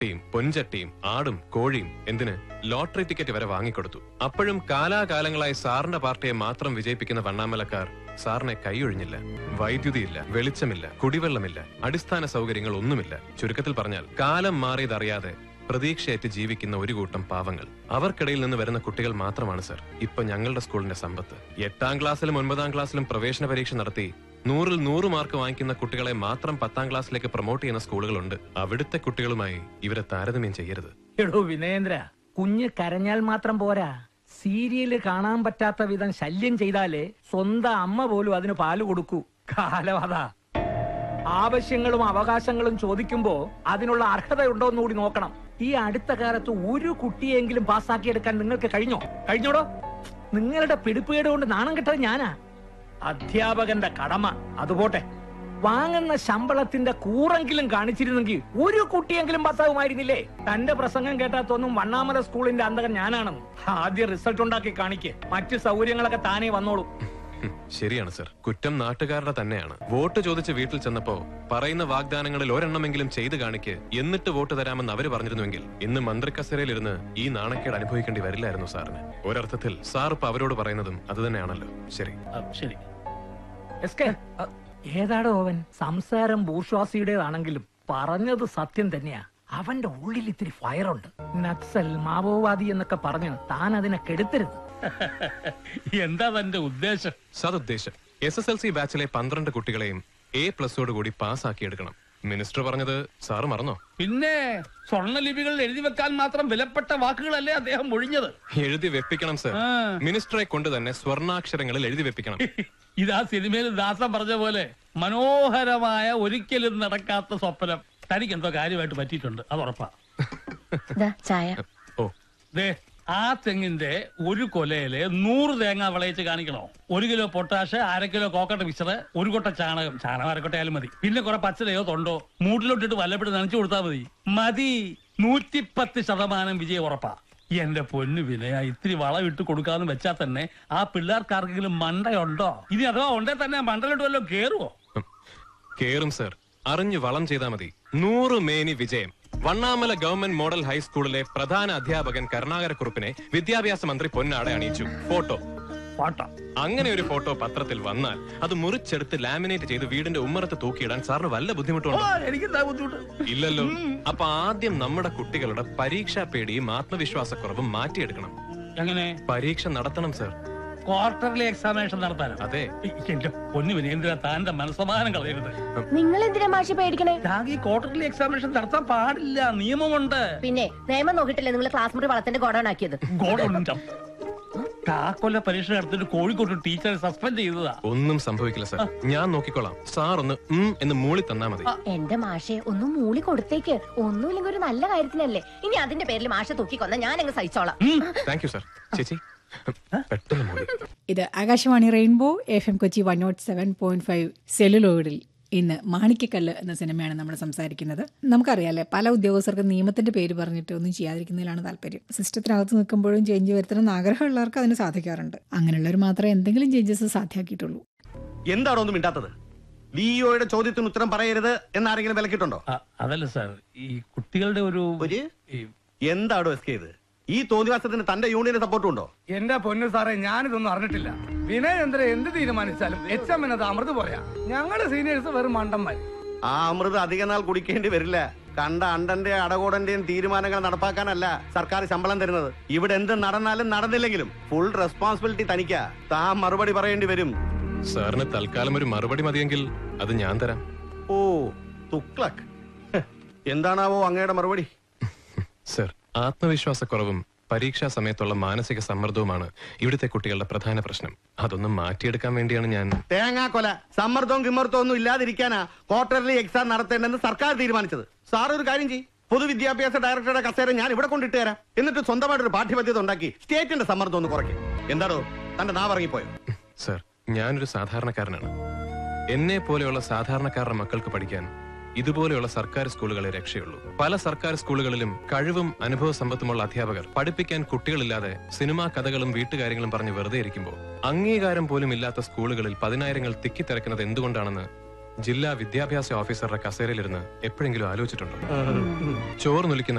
ചട്ടിയും പൊൻചട്ടിയും ആടും കോഴിയും എന്തിന് ലോട്ടറി ടിക്കറ്റ് വരെ വാങ്ങിക്കൊടുത്തു അപ്പോഴും കാലാകാലങ്ങളായി സാറിന്റെ പാർട്ടിയെ മാത്രം വിജയിപ്പിക്കുന്ന വണ്ണാമലക്കാർ സാറിനെ കൈയൊഴിഞ്ഞില്ല വൈദ്യുതിയില്ല വെളിച്ചമില്ല കുടിവെള്ളമില്ല അടിസ്ഥാന സൗകര്യങ്ങൾ ഒന്നുമില്ല ചുരുക്കത്തിൽ പറഞ്ഞാൽ കാലം മാറിയതറിയാതെ പ്രതീക്ഷയേറ്റ് ജീവിക്കുന്ന ഒരു കൂട്ടം പാവങ്ങൾ അവർക്കിടയിൽ നിന്ന് വരുന്ന കുട്ടികൾ മാത്രമാണ് സർ ഇപ്പൊ ഞങ്ങളുടെ സ്കൂളിന്റെ സമ്പത്ത് എട്ടാം ക്ലാസ്സിലും ഒൻപതാം ക്ലാസ്സിലും പ്രവേശന പരീക്ഷ നടത്തി നൂറിൽ നൂറ് മാർക്ക് വാങ്ങിക്കുന്ന കുട്ടികളെ മാത്രം പത്താം ക്ലാസ്സിലേക്ക് പ്രൊമോട്ട് ചെയ്യുന്ന സ്കൂളുകളുണ്ട് അവിടുത്തെ കുട്ടികളുമായി ഇവരെ താരതമ്യം ചെയ്യരുത് എടോ വിനയേന്ദ്ര കുഞ്ഞ് കരഞ്ഞാൽ മാത്രം പോരാ സീരിയല് കാണാൻ പറ്റാത്ത വിധം ശല്യം ചെയ്താലേ സ്വന്തം അമ്മ പോലും അതിന് പാല് കൊടുക്കൂ കാലം അതാ ആവശ്യങ്ങളും അവകാശങ്ങളും ചോദിക്കുമ്പോ അതിനുള്ള അർഹതയുണ്ടോ എന്ന് കൂടി നോക്കണം ഈ അടുത്ത കാലത്ത് ഒരു കുട്ടിയെങ്കിലും പാസ്സാക്കിയെടുക്കാൻ നിങ്ങൾക്ക് കഴിഞ്ഞോ കഴിഞ്ഞോടോ നിങ്ങളുടെ പിടിപ്പുകേട് കൊണ്ട് നാണം കെട്ടത് ഞാനാ അധ്യാപകന്റെ കടമ അതുപോട്ടെ വാങ്ങുന്ന ശമ്പളത്തിന്റെ കൂറെങ്കിലും കാണിച്ചിരുന്നെങ്കിൽ ഒരു കുട്ടിയെങ്കിലും പാസ്സാകുമായിരുന്നില്ലേ തന്റെ പ്രസംഗം കേട്ടാത്തൊന്നും വണ്ണാമല സ്കൂളിന്റെ അന്തകൻ ഞാനാണെന്ന് ആദ്യം റിസൾട്ട് ഉണ്ടാക്കി കാണിക്ക് മറ്റു സൗകര്യങ്ങളൊക്കെ താനേ വന്നോളൂ ഹും, ശരിയാണ് സർ കുറ്റം നാട്ടുകാരുടെ തന്നെയാണ് വോട്ട് ചോദിച്ച് വീട്ടിൽ ചെന്നപ്പോ പറയുന്ന വാഗ്ദാനങ്ങളിൽ ഒരെണ്ണമെങ്കിലും ചെയ്തു കാണിക്ക് എന്നിട്ട് വോട്ട് തരാമെന്ന് അവര് പറഞ്ഞിരുന്നുവെങ്കിൽ ഇന്ന് മന്ത്രിക്കസേരയിലിരുന്ന് ഈ നാണക്കേട് അനുഭവിക്കേണ്ടി വരില്ലായിരുന്നു സാറിന് ഒരർത്ഥത്തിൽ സാർ ഇപ്പൊ അവരോട് പറയുന്നതും അത് തന്നെയാണല്ലോ ശരി ശരി എസ് കെ ഏതാടോ അവൻ സംസാരം ബൂർഷ്വാസിയുടേതാണെങ്കിലും പറഞ്ഞത് സത്യം തന്നെയാ അവന്റെ ഉള്ളിൽ ഇത്തിരി ഫയറുണ്ട് നക്സൽ മാവോവാദി എന്നൊക്കെ പറഞ്ഞ് താൻ അതിനെ കെടുത്തരുത് എന്താ തന്റെ ഉദ്ദേശം സതുദ്ദേശം എസ് എസ് എൽ സി ബാച്ചിലെ പന്ത്രണ്ട് കുട്ടികളെയും എ പ്ലസോട് കൂടി പാസ്സാക്കിയെടുക്കണം മിനിസ്റ്റർ പറഞ്ഞത് സാറ് മറന്നോ പിന്നെ സ്വർണ്ണലിപികൾ എഴുതി വെക്കാൻ മാത്രം വിലപ്പെട്ട വാക്കുകളല്ലേ അദ്ദേഹം ഒഴിഞ്ഞത് എഴുതി വെപ്പിക്കണം സർ ആ. മിനിസ്റ്ററെ കൊണ്ട് തന്നെ സ്വർണ്ണാക്ഷരങ്ങളിൽ എഴുതി വെപ്പിക്കണം ഇതാ സിനിമയിൽ ദാസൻ പറഞ്ഞ പോലെ മനോഹരമായ ഒരിക്കലും നടക്കാത്ത സ്വപ്നം തനിക്ക് എന്തോ കാര്യമായിട്ട് പറ്റിയിട്ടുണ്ട് അത് ഉറപ്പാ ദാ ചായ ഓ ദേ ആ തെങ്ങിന്റെ ഒരു കൊലയില് നൂറ് തേങ്ങ വിളയിച്ച് കാണിക്കണോ ഒരു കിലോ പൊട്ടാഷ് അര കിലോ കോക്കട്ട മിക്സർ ഒരു കൊട്ട ചാണകം ചാണകം അരക്കൊട്ടയാലും മതി പിന്നെ കുറെ പച്ചലയോ തൊണ്ടോ മൂട്ടിലോട്ടിട്ട് വല്ലപ്പെട്ട് നനച്ചു കൊടുത്താൽ മതി മതി നൂറ്റിപ്പത്ത് ശതമാനം വിജയം ഉറപ്പാ എന്റെ പൊന്നു വിനയ ഇത്തിരി വളം ഇട്ട് കൊടുക്കാന്ന് വെച്ചാൽ തന്നെ ആ പിള്ളേർക്കാർക്കെങ്കിലും മണ്ടയുണ്ടോ ഇനി അഥവാ ഉണ്ടേ തന്നെ മണ്ടലോട്ട് വല്ലതും കേറുവോ ഉം. കേറും സർ അറിഞ്ഞു വളം ചെയ്താൽ മതി നൂറ് മേനി വിജയം വണ്ണാമല ഗവൺമെന്റ് മോഡൽ ഹൈസ്കൂളിലെ പ്രധാന അധ്യാപകൻ കരുണാകരക്കുറുപ്പിനെ വിദ്യാഭ്യാസ മന്ത്രി പൊന്നാടെ അണിയിച്ചു ഫോട്ടോ പാട്ട അങ്ങനെ ഒരു ഫോട്ടോ പത്രത്തിൽ വന്നാൽ അത് മുറിച്ചെടുത്ത് ലാമിനേറ്റ് ചെയ്ത് വീടിന്റെ ഉമ്മറത്ത് തൂക്കിയിടാൻ സാറിന് വല്ല ബുദ്ധിമുട്ടുണ്ടോ എനിക്കെന്താ ബുദ്ധിമുട്ട് ഇല്ലല്ലോ അപ്പൊ ആദ്യം നമ്മുടെ കുട്ടികളുടെ പരീക്ഷാ പേടിയും ആത്മവിശ്വാസക്കുറവും മാറ്റിയെടുക്കണം എങ്ങനെ പരീക്ഷ നടത്തണം സർ ക്വാർട്ടർലി എക്സാമിനേഷൻ നടത്താനോ അതെ എന്റെ പൊന്നു വിനേന്ദ്ര താന്റെ മനസ്സമാനം കളയരുത് നിങ്ങൾ എന്തിനാ മാഷി പേടിക്കണേ ഈ ക്വാർട്ടർലി എക്സാമിനേഷൻ നടത്താൻ പാടില്ല നിയമമുണ്ട് പിന്നെ നിയമം നോക്കിയിട്ടല്ലേ നിങ്ങൾ ക്ലാസ് മുറി വളത്തിന്റെ ഗോഡൌൺ ആക്കിയത് ഗോഡുണ്ട് കാക്കൊല്ല പരീക്ഷ നടത്തിട്ട് കോഴിക്കോട്ട് ടീച്ചറെ സസ്പെൻഡ് ചെയ്തതാ ഒന്നും സംഭവിക്കില്ല സർ ഞാൻ നോക്കിക്കോളാം സാർ ഒന്ന് ഉം എന്ന് മൂളി തന്നാ മതി എന്റെ മാഷെ ഒന്ന് മൂളി കൊടുത്തേക്ക് ഒന്നുമില്ലെങ്കിൽ ഒരു നല്ല കാര്യത്തിനല്ലേ ഇനി അതിന്റെ പേരിൽ മാഷ തൂക്കിക്കൊന്ന ഞാൻ അങ്ങ് സഹിച്ചോളാം താങ്ക് യു സർ ചേച്ചി പെട്ടെന്ന് മൂളി ഇത് Akashvani rainbow F M Kochi one nought seven point five സെല്ലുലോയിഡിൽ ഇന്ന് മാണിക്കക്കല്ല് എന്ന സിനിമയാണ് നമ്മൾ സംസാരിക്കുന്നത് നമുക്കറിയാലേ പല ഉദ്യോഗസ്ഥർക്കും നിയമത്തിന്റെ പേര് പറഞ്ഞിട്ട് ഒന്നും ചെയ്യാതിരിക്കുന്നതിലാണ് താല്പര്യം സിസ്റ്റത്തിനകത്ത് നിൽക്കുമ്പോഴും ചേഞ്ച് വരുത്തണം എന്ന് ആഗ്രഹമുള്ളവർക്ക് അതിന് സാധിക്കാറുണ്ട് അങ്ങനെയുള്ളവർ മാത്രമേ എന്തെങ്കിലും ചേഞ്ചസ് സാധ്യമാക്കിയിട്ടുള്ളൂ എന്താണോ ഒന്നും മിണ്ടാത്തത് ലിയോയുടെ ചോദ്യത്തിന് ഉത്തരം പറയരുത് എന്നാരെങ്കിലും വിലക്കിട്ടുണ്ടോ അ- അതല്ല സാർ ഈ കുട്ടികളുടെ ഒരു ഒരു ഈ എന്താണോ എസ് ചെയ്ത് ഈ തോന്നിവാസത്തിന് തന്റെ യൂണിയന് സപ്പോർട്ടും ഉണ്ടോ എന്റെ പൊന്നു സാറേ ഞാനിതൊന്നും അറിഞ്ഞിട്ടില്ല വിനയേന്ദ്ര എന്ത് തീരുമാനിച്ചാലും എച്ച് എം എന്നത് അമൃത് പോയാ ഞങ്ങള് സീനിയേഴ്സ് വെറും മണ്ടന്മാർ ആ അമൃത് അധിക നാൾ കുടിക്കേണ്ടി വരില്ല കണ്ട അണ്ടന്റെ അടകോടന്റെയും തീരുമാനങ്ങൾ നടപ്പാക്കാനല്ല സർക്കാർ ശമ്പളം തരുന്നത് ഇവിടെ എന്ത് നടന്നാലും നടന്നില്ലെങ്കിലും ഫുൾ റെസ്പോൺസിബിലിറ്റി തനിക്കാ താൻ മറുപടി പറയേണ്ടി വരും സാറിന് തൽക്കാലം ഒരു മറുപടി മതിയെങ്കിൽ അത് ഞാൻ തരാം ഓ തുക്ലക് ഹ്, എന്താണാവോ അങ്ങയുടെ മറുപടി സർ ആത്മവിശ്വാസക്കുറവും പരീക്ഷാ സമയത്തുള്ള മാനസിക സമ്മർദ്ദവുമാണ് ഇവിടുത്തെ കുട്ടികളുടെ പ്രധാന പ്രശ്നം അതൊന്നും മാറ്റിയെടുക്കാൻ വേണ്ടിയാണ് ഞാൻ തേങ്ങാക്കൊല സമ്മർദ്ദവും കിമ്മർദ്ദവും ഒന്നും ഇല്ലാതിരിക്കാനാ ക്വാർട്ടർലി എക്സാം നടത്തേണ്ടെന്ന് സർക്കാർ തീരുമാനിച്ചത് സാർ ഒരു കാര്യം ചെയ്യും പൊതുവിദ്യാഭ്യാസ ഡയറക്ടറുടെ കസേര ഞാൻ ഇവിടെ കൊണ്ടിട്ട് തരാം എന്നിട്ട് സ്വന്തമായിട്ടൊരു പാഠ്യപദ്ധതി ഉണ്ടാക്കി സ്റ്റേറ്റിന്റെ സമ്മർദ്ദം ഒന്ന് കുറയ്ക്കും എന്താണോ തന്റെ നാവ് ഇറങ്ങിപ്പോയോ സർ ഞാനൊരു സാധാരണക്കാരനാണ് എന്നെ പോലെയുള്ള സാധാരണക്കാരുടെ മക്കൾക്ക് പഠിക്കാൻ ഇതുപോലെയുള്ള സർക്കാർ സ്കൂളുകളെ രക്ഷയുള്ളൂ പല സർക്കാർ സ്കൂളുകളിലും കഴിവും അനുഭവ സമ്പത്തുമുള്ള അധ്യാപകർ പഠിപ്പിക്കാൻ കുട്ടികളില്ലാതെ സിനിമാ കഥകളും വീട്ടുകാര്യങ്ങളും പറഞ്ഞ് വെറുതെ ഇരിക്കുമ്പോൾ അംഗീകാരം പോലും ഇല്ലാത്ത സ്കൂളുകളിൽ പതിനായിരങ്ങൾ തിക്കിത്തിരക്കുന്നത് എന്തുകൊണ്ടാണെന്ന് ജില്ലാ വിദ്യാഭ്യാസ ഓഫീസറുടെ കസേരയിലിരുന്ന് എപ്പോഴെങ്കിലും ആലോചിച്ചിട്ടുണ്ടോ ചോറ് നൊലിക്കുന്ന